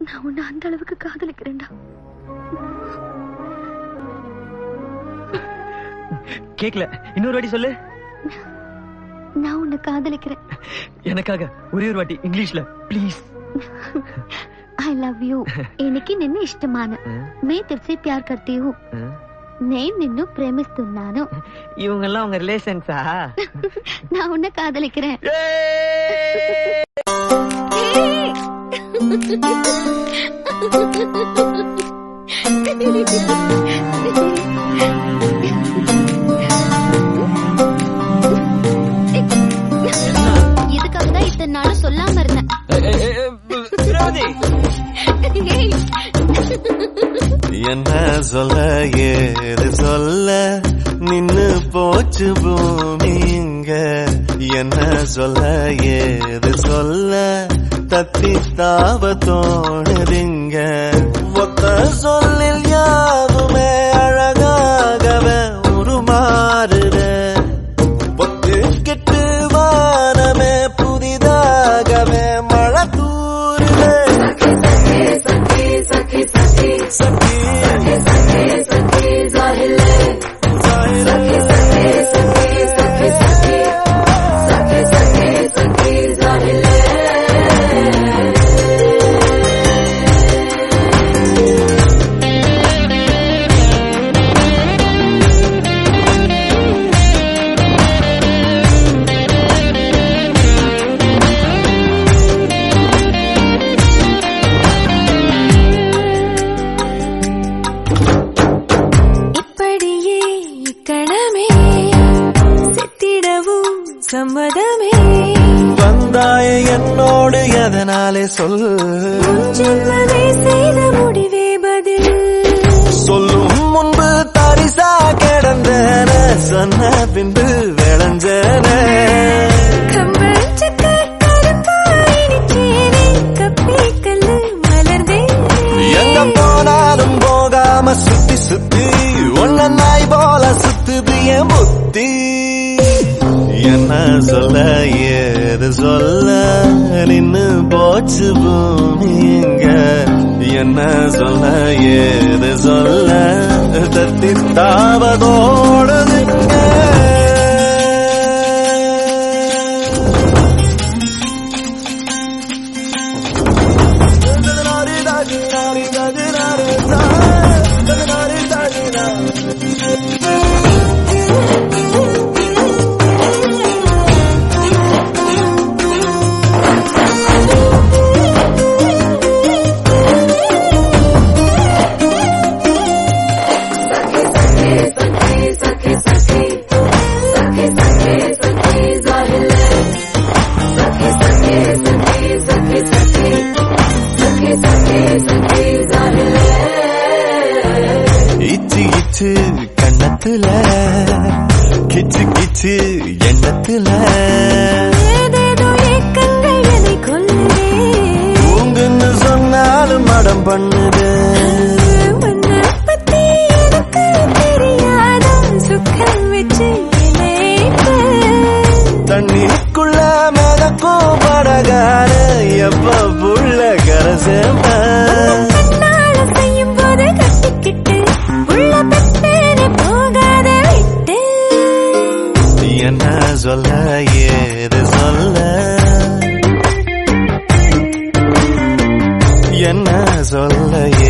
நான் உன்னை அந்த அளவுக்கு காதலிக்கிறேன்டா கேக்கல இன்னொரு வாட்டி சொல்லு நான் உன்னை காதலிக்கிறேன் எனக்காக ஒரே ஒரு வாட்டி இங்கிலீஷ்ல ப்ளீஸ் ఐ లవ్ యూ ఎనికి నిన్ను ఇష్టమాను మే తెలిసి ప్యార్ కర్తీ హూ నేను నిన్ను ప్రేమిస్తున్నాను இவங்க எல்லாம் உங்க ரிலேஷன்ஸா நான் உன்னை காதலிக்கிறேன் இதுக்காக தான் இத்தனை நாளும் சொல்லாம இருந்தேன் ஏய். என்ன சொல்ல ஏது சொல்ல நின்னு போச்சு பூமி இங்க என்ன சொல்ல ஏது சொல்ல தத்தி தாவ தோணுதிங்க ஒத்த சொல்லில் யாவுமே அழகாகவே உருமாறுற ஒத்து கெட்டு வானமே புதிதாகவே மழை தூருதே இப்படியே இக்கணமே செத்திடவும் சம்மதமே வந்தாய என்னோடு எதனாலே சொல் ஜென்மமே செய்த முடிவே பதில் சொல்லும் முன்பு தரிசா கிடந்தன சொன்ன பின்பு விளைஞ்சன கம்பல் சக்க கருப்பாயினிச்சேனே கப்பி கல்லு மலர்ந்தேனே எங்க போனாலும் போகாம சுத்தி சுத்தி ஒன்ன நாய் போல சுத்துது என் புத்தி என்ன சொல்ல ஏது சொல்ல நின்னு போச்சு பூமி இங்க என்ன சொல்ல ஏது சொல்ல தத்தி தாவதோடுதுங்க இச்சு இச்சு கண்ணத்துல கிச்சு கிச்சு எண்ணத்துல ஏதேதோ ஏக்கங்கள் என்னை கொல்லுதே தூங்குன்னு சொன்னாலும் மடம் பண்ணுது உன்னை பத்தி எனக்கு தெரியாதா சுக்கம் வச்சு நினைப்பு தண்ணிக்குள்ள மிதக்கும் படகான எப்ப புள்ள கரசேம கண்ணால செய்யும் போது கட்டிக்கிட்டு உள்ள பெத்தேனே போகாத விட்டு என்ன சொல்ல ஏது சொல்ல என்ன சொல்ல